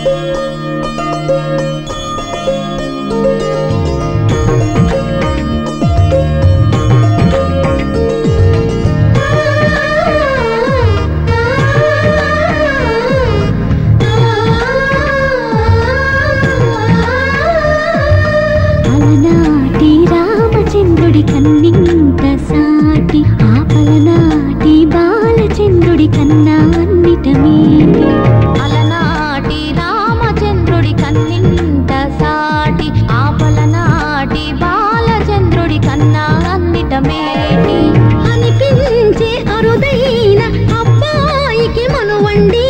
అలనాటి రామచంద్రుడి కన్నింత సాటి ఆపలనాటి బాలచంద్రుడి కన్నా అన్నిట మీది అలనాటి రామచంద్రుడి కన్నింత సాటి ఆపలనాటి బాలచంద్రుడి కన్నా అన్నిట మేటి అనిపించే అరుదైన అబ్బాయికి మనువండి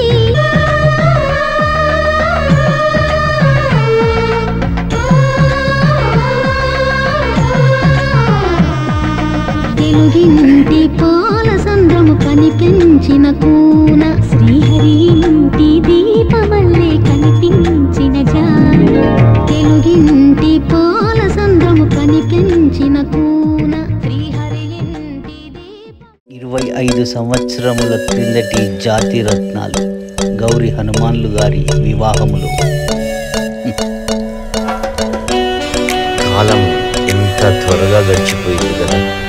తెలుగింటి పాల సంద్రము కనిపించిన కూన శ్రీహరి ఇంటి దీపమల్లే కనిపించిన జాన తెలుగింటి పాల సంద్రము కనిపించిన కూన శ్రీహరి ఇంటి దీప ఇరవై ఐదు సంవత్సరముల క్రిందటి జాతి రత్నాలు గౌరి హనుమాన్లు గారి వివాహములు కాలం ఎంత త్వరగా గడిచిపోయింది కదా